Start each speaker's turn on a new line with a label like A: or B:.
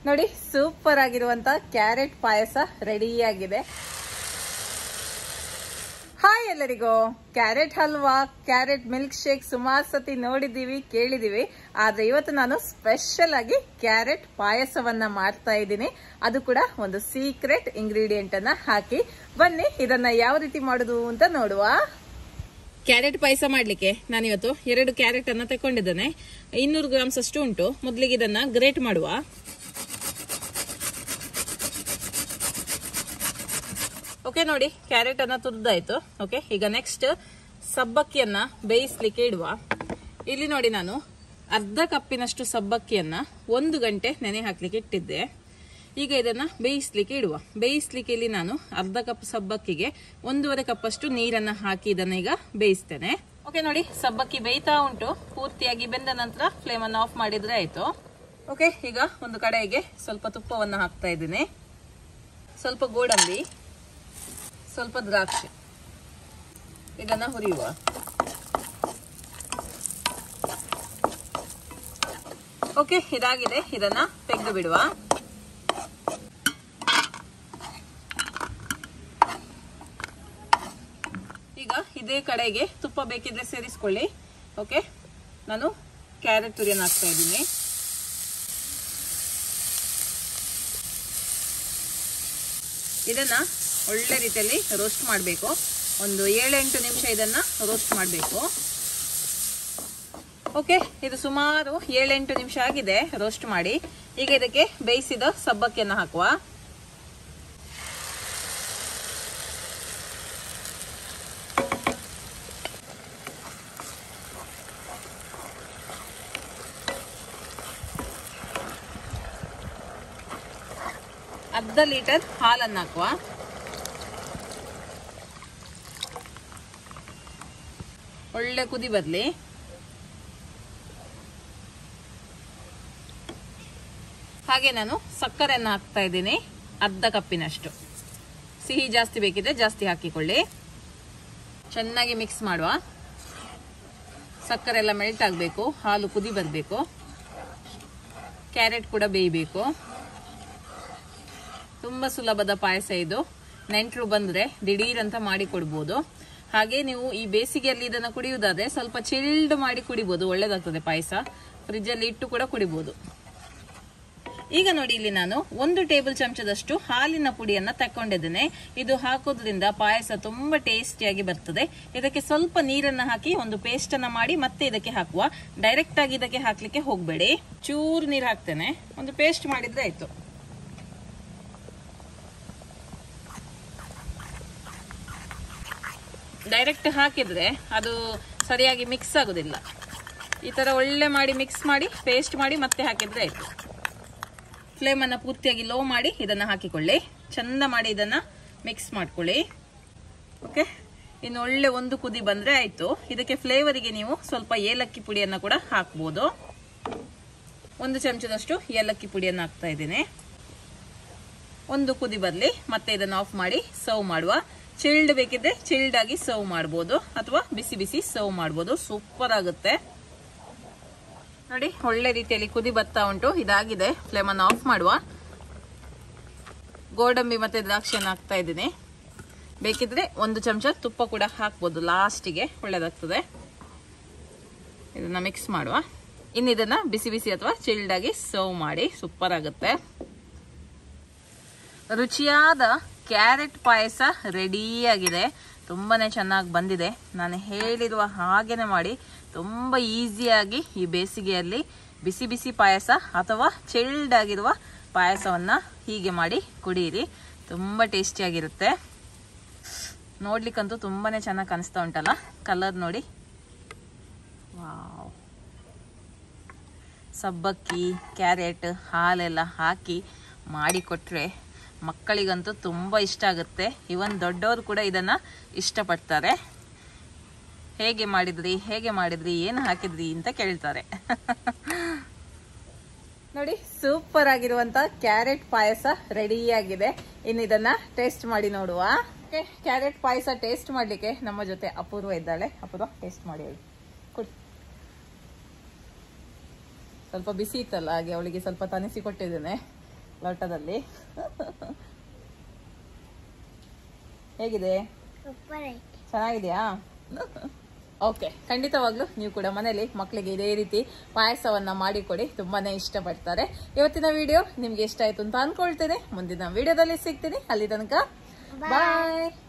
A: ನೋಡಿ ಸೂಪರ್ ಆಗಿರುವಂತ ಕ್ಯಾರೆಟ್ ಪಾಯಸ ರೆಡಿಯಾಗಿದೆ ಹಾಯ್ ಎಲ್ಲರಿಗೂ carrot halwa carrot milk shake ಸುಮಾರು ಸತಿ ನೋಡಿದೀವಿ ಕೇಳಿದೀವಿ ಆದ್ರೆ ಇವತ್ತು ನಾನು ಸ್ಪೆಷಲ್ ಆಗಿ ಕ್ಯಾರೆಟ್ ಪಾಯಸವನ್ನ ಮಾಡ್ತಾ ಇದ್ದೀನಿ ಅದು ಕೂಡ ಒಂದು ಸೀಕ್ರೆಟ್ ಇಂಗ್ರೀಡಿಯೆಂಟ್ ಅನ್ನ ಹಾಕಿ ಬನ್ನಿ ಇದನ್ನ ಯಾವ ರೀತಿ ಮಾಡುದು ಅಂತ ನೋಡುವ ಕ್ಯಾರೆಟ್ ಪಾಯಸ ಮಾಡ್ಲಿಕ್ಕೆ ನಾನಿವತ್ತು ಎರಡು ಕ್ಯಾರೆಟ್ ಅನ್ನ ತಕೊಂಡಿದ್ದೇನೆ ಇನ್ನೂರು ಗ್ರಾಮ್ಸ್ ಅಷ್ಟು ಉಂಟು ಮೊದಲಿಗೆ ಇದನ್ನ ಗ್ರೇಟ್ ಮಾಡುವ ಓಕೆ ನೋಡಿ ಕ್ಯಾರೆಟ್ ಅನ್ನ ತುರ್ದಾಯ್ತು ಓಕೆ ಈಗ ನೆಕ್ಸ್ಟ್ ಸಬ್ಬಕ್ಕಿಯನ್ನ ಬೇಯಿಸ್ಲಿಕ್ಕೆ ಇಡುವ ಇಲ್ಲಿ ನೋಡಿ ನಾನು ಅರ್ಧ ಕಪ್ಪಿನಷ್ಟು ಸಬ್ಬಕ್ಕಿಯನ್ನ ಒಂದು ಗಂಟೆ ನೆನೆ ಹಾಕ್ಲಿಕ್ಕೆ ಇಟ್ಟಿದ್ದೆ ಈಗ ಇದನ್ನ ಬೇಯಿಸ್ಲಿಕ್ಕೆ ಇಡುವ ಬೇಯಿಸ್ಲಿಕ್ಕೆ ಇಲ್ಲಿ ನಾನು ಅರ್ಧ ಕಪ್ ಸಬ್ಬಕ್ಕಿಗೆ ಒಂದೂವರೆ ಕಪ್ ಅಷ್ಟು ನೀರನ್ನ ಹಾಕಿ ಇದನ್ನ ಈಗ ಬೇಯಿಸ್ತೇನೆ ಓಕೆ ನೋಡಿ ಸಬ್ಬಕ್ಕಿ ಬೇಯ್ತಾ ಉಂಟು ಪೂರ್ತಿಯಾಗಿ ಬೆಂದ ನಂತರ ಫ್ಲೇಮ್ ಅನ್ನು ಆಫ್ ಮಾಡಿದ್ರೆ ಆಯ್ತು ಓಕೆ ಈಗ ಒಂದು ಕಡೆಗೆ ಸ್ವಲ್ಪ ತುಪ್ಪವನ್ನ ಹಾಕ್ತಾ ಇದ್ದೀನಿ ಸ್ವಲ್ಪ ಗೋಡಂಬಿ ಸ್ವಲ್ಪ ದ್ರಾಕ್ಷಿ ಇದನ್ನ ಹುರಿಯುವ ಓಕೆ ಇದಾಗಿದೆ ಇದನ್ನ ತೆಗೆದು ಬಿಡುವ ಈಗ ಇದೇ ಕಡೆಗೆ ತುಪ್ಪ ಬೇಕಿದ್ರೆ ಸೇರಿಸ್ಕೊಳ್ಳಿ ಓಕೆ ನಾನು ಕ್ಯಾರೆಟ್ ತುರಿಯನ್ನು ಹಾಕ್ತಾ ಇದ್ದೀನಿ ಇದನ್ನ ಒಳ್ಳೆ ರೀತಿಯಲ್ಲಿ ರೋಸ್ಟ್ ಮಾಡಬೇಕು ಒಂದು ಏಳೆಂಟು ನಿಮಿಷ ಇದನ್ನ ರೋಸ್ಟ್ ಮಾಡಬೇಕು ಓಕೆ ಇದು ಸುಮಾರು ಏಳೆಂಟು ನಿಮಿಷ ಆಗಿದೆ ರೋಸ್ಟ್ ಮಾಡಿ ಈಗ ಇದಕ್ಕೆ ಬೇಯಿಸಿದ ಸಬ್ಬಕ್ಕಿಯನ್ನು ಹಾಕುವ ಅರ್ಧ ಲೀಟರ್ ಹಾಲನ್ನು ಹಾಕುವ ಒಳ್ಳೆ ಕುದಿ ಬರಲಿ ಹಾಗೆ ನಾನು ಸಕ್ಕರೆಯನ್ನು ಹಾಕ್ತಾ ಇದ್ದೀನಿ ಅರ್ಧ ಕಪ್ಪಿನಷ್ಟು ಸಿಹಿ ಜಾಸ್ತಿ ಬೇಕಿದ್ರೆ ಜಾಸ್ತಿ ಹಾಕಿಕೊಳ್ಳಿ ಚೆನ್ನಾಗಿ ಮಿಕ್ಸ್ ಮಾಡುವ ಸಕ್ಕರೆ ಎಲ್ಲ ಮೆಲ್ಟ್ ಆಗಬೇಕು ಹಾಲು ಕುದಿ ಬರಬೇಕು ಕ್ಯಾರೆಟ್ ಕೂಡ ಬೇಯಬೇಕು ತುಂಬ ಸುಲಭದ ಪಾಯಸ ಇದು ನೆಂಟರು ಬಂದರೆ ದಿಢೀರಂತ ಮಾಡಿ ಕೊಡ್ಬೋದು ಹಾಗೆ ನೀವು ಈ ಬೇಸಿಗೆಯಲ್ಲಿ ಇದನ್ನು ಕುಡಿಯುವುದಾದ್ರೆ ಸ್ವಲ್ಪ ಚಿಲ್ಡ್ ಮಾಡಿ ಕುಡಿಬೋದು ಒಳ್ಳೇದಾಗ್ತದೆ ಪಾಯಸ ಫ್ರಿಜ್ಜಲ್ಲಿ ಇಟ್ಟು ಕೂಡ ಕುಡಿಬೋದು ಈಗ ನೋಡಿ ಇಲ್ಲಿ ನಾನು ಒಂದು ಟೇಬಲ್ ಚಮಚದಷ್ಟು ಹಾಲಿನ ಪುಡಿಯನ್ನ ತಕೊಂಡಿದ್ದೇನೆ ಇದು ಹಾಕೋದ್ರಿಂದ ಪಾಯಸ ತುಂಬಾ ಟೇಸ್ಟಿಯಾಗಿ ಬರ್ತದೆ ಇದಕ್ಕೆ ಸ್ವಲ್ಪ ನೀರನ್ನ ಹಾಕಿ ಒಂದು ಪೇಸ್ಟ್ ಅನ್ನ ಮಾಡಿ ಮತ್ತೆ ಇದಕ್ಕೆ ಹಾಕುವ ಡೈರೆಕ್ಟ್ ಆಗಿ ಇದಕ್ಕೆ ಹಾಕ್ಲಿಕ್ಕೆ ಹೋಗ್ಬೇಡಿ ಚೂರು ನೀರು ಹಾಕ್ತೇನೆ ಒಂದು ಪೇಸ್ಟ್ ಮಾಡಿದ್ರೆ ಆಯ್ತು ಡೈರೆಕ್ಟ್ ಹಾಕಿದ್ರೆ ಅದು ಸರಿಯಾಗಿ ಮಿಕ್ಸ್ ಆಗೋದಿಲ್ಲ ಈ ತರ ಒಳ್ಳೆ ಮಾಡಿ ಮಿಕ್ಸ್ ಮಾಡಿ ಪೇಸ್ಟ್ ಮಾಡಿ ಮತ್ತೆ ಹಾಕಿದ್ರೆ ಆಯ್ತು ಫ್ಲೇಮನ್ನು ಪೂರ್ತಿಯಾಗಿ ಲೋ ಮಾಡಿ ಇದನ್ನು ಹಾಕಿಕೊಳ್ಳಿ ಚಂದ ಮಾಡಿ ಇದನ್ನು ಮಿಕ್ಸ್ ಮಾಡ್ಕೊಳ್ಳಿ ಓಕೆ ಇನ್ನು ಒಳ್ಳೆ ಒಂದು ಕುದಿ ಬಂದರೆ ಆಯಿತು ಇದಕ್ಕೆ ಫ್ಲೇವರಿಗೆ ನೀವು ಸ್ವಲ್ಪ ಏಲಕ್ಕಿ ಪುಡಿಯನ್ನು ಕೂಡ ಹಾಕ್ಬೋದು ಒಂದು ಚಮಚದಷ್ಟು ಏಲಕ್ಕಿ ಪುಡಿಯನ್ನು ಹಾಕ್ತಾ ಇದ್ದೀನಿ ಒಂದು ಕುದಿ ಬರಲಿ ಮತ್ತೆ ಇದನ್ನು ಆಫ್ ಮಾಡಿ ಸರ್ವ್ ಮಾಡುವ ಚಿಲ್ಡ್ ಬೇಕಿದ್ರೆ ಚಿಲ್ಡ್ ಆಗಿ ಸರ್ವ್ ಮಾಡ್ಬೋದು ಅಥವಾ ಬಿಸಿ ಬಿಸಿ ಸರ್ವ್ ಮಾಡ್ಬೋದು ಸೂಪರ್ ಆಗುತ್ತೆ ನೋಡಿ ಒಳ್ಳೆ ರೀತಿಯಲ್ಲಿ ಕುದಿ ಬರ್ತಾ ಉಂಟು ಇದಾಗಿದೆ ಫ್ಲೇಮ್ ಅನ್ನು ಆಫ್ ಮಾಡುವ ಗೋಡಂಬಿ ಮತ್ತೆ ದ್ರಾಕ್ಷಿಯನ್ನು ಹಾಕ್ತಾ ಇದ್ದೀನಿ ಬೇಕಿದ್ರೆ ಒಂದು ಚಮಚ ತುಪ್ಪ ಕೂಡ ಹಾಕ್ಬೋದು ಲಾಸ್ಟಿಗೆ ಒಳ್ಳೇದಾಗ್ತದೆ ಇದನ್ನ ಮಿಕ್ಸ್ ಮಾಡುವ ಇನ್ನು ಇದನ್ನ ಬಿಸಿ ಬಿಸಿ ಅಥವಾ ಚಿಲ್ಡ್ ಆಗಿ ಸರ್ವ್ ಮಾಡಿ ಸೂಪರ್ ಆಗುತ್ತೆ ರುಚಿಯಾದ ಕ್ಯಾರೆಟ್ ಪಾಯಸ ರೆಡಿಯಾಗಿದೆ ತುಂಬಾನೇ ಚೆನ್ನಾಗಿ ಬಂದಿದೆ ನಾನು ಹೇಳಿರುವ ಹಾಗೇನೆ ಮಾಡಿ ತುಂಬ ಈಸಿಯಾಗಿ ಈ ಬೇಸಿಗೆಯಲ್ಲಿ ಬಿಸಿ ಬಿಸಿ ಪಾಯಸ ಅಥವಾ ಚಿಲ್ಡ್ ಆಗಿರುವ ಪಾಯಸವನ್ನು ಹೀಗೆ ಮಾಡಿ ಕುಡಿಯಿರಿ ತುಂಬ ಟೇಸ್ಟಿಯಾಗಿರುತ್ತೆ ನೋಡ್ಲಿಕ್ಕಂತೂ ತುಂಬಾನೇ ಚೆನ್ನಾಗಿ ಕಾಣಿಸ್ತಾ ಉಂಟಲ್ಲ ಕಲರ್ ನೋಡಿ ವಾವ್ ಸಬ್ಬಕ್ಕಿ ಕ್ಯಾರೆಟ್ ಹಾಲೆಲ್ಲ ಹಾಕಿ ಮಾಡಿಕೊಟ್ರೆ ಮಕ್ಕಳಿಗಂತೂ ತುಂಬ ಇಷ್ಟ ಆಗುತ್ತೆ ಇವನ್ ದೊಡ್ಡವರು ಕೂಡ ಇದನ್ನು ಇಷ್ಟಪಡ್ತಾರೆ ಹೇಗೆ ಮಾಡಿದ್ರಿ ಹೇಗೆ ಮಾಡಿದ್ರಿ ಏನು ಹಾಕಿದ್ರಿ ಅಂತ ಕೇಳ್ತಾರೆ ನೋಡಿ ಸೂಪರ್ ಆಗಿರುವಂತ ಕ್ಯಾರೆಟ್ ಪಾಯಸ ರೆಡಿಯಾಗಿದೆ ಇನ್ನು ಇದನ್ನ ಟೇಸ್ಟ್ ಮಾಡಿ ನೋಡುವ ಕ್ಯಾರೆಟ್ ಪಾಯಸ ಟೇಸ್ಟ್ ಮಾಡ್ಲಿಕ್ಕೆ ನಮ್ಮ ಜೊತೆ ಅಪೂರ್ವ ಇದ್ದಾಳೆ ಅಪೂರ್ವ ಟೇಸ್ಟ್ ಮಾಡಿ ಹೇಳಿ ಕೊಡಿ ಸ್ವಲ್ಪ ಬಿಸಿ ಇತ್ತಲ್ಲ ಹಾಗೆ ಅವಳಿಗೆ ಸ್ವಲ್ಪ ತನಿಸಿ ಕೊಟ್ಟಿದ್ದೇನೆ ಲೋಟದಲ್ಲಿ ಹೇಗಿದೆ ಚೆನ್ನಾಗಿದೆಯಾ ಓಕೆ ಖಂಡಿತವಾಗ್ಲೂ ನೀವು ಕೂಡ ಮನೇಲಿ ಮಕ್ಕಳಿಗೆ ಇದೇ ರೀತಿ ಪಾಯಸವನ್ನ ಮಾಡಿಕೊಡಿ ತುಂಬಾನೇ ಇಷ್ಟಪಡ್ತಾರೆ ಇವತ್ತಿನ ವಿಡಿಯೋ ನಿಮ್ಗೆ ಇಷ್ಟ ಆಯ್ತು ಅಂತ ಅನ್ಕೊಳ್ತೇನೆ ಮುಂದಿನ ವಿಡಿಯೋದಲ್ಲಿ ಸಿಗ್ತೀನಿ ಅಲ್ಲಿ ತನಕ ಬಾಯ್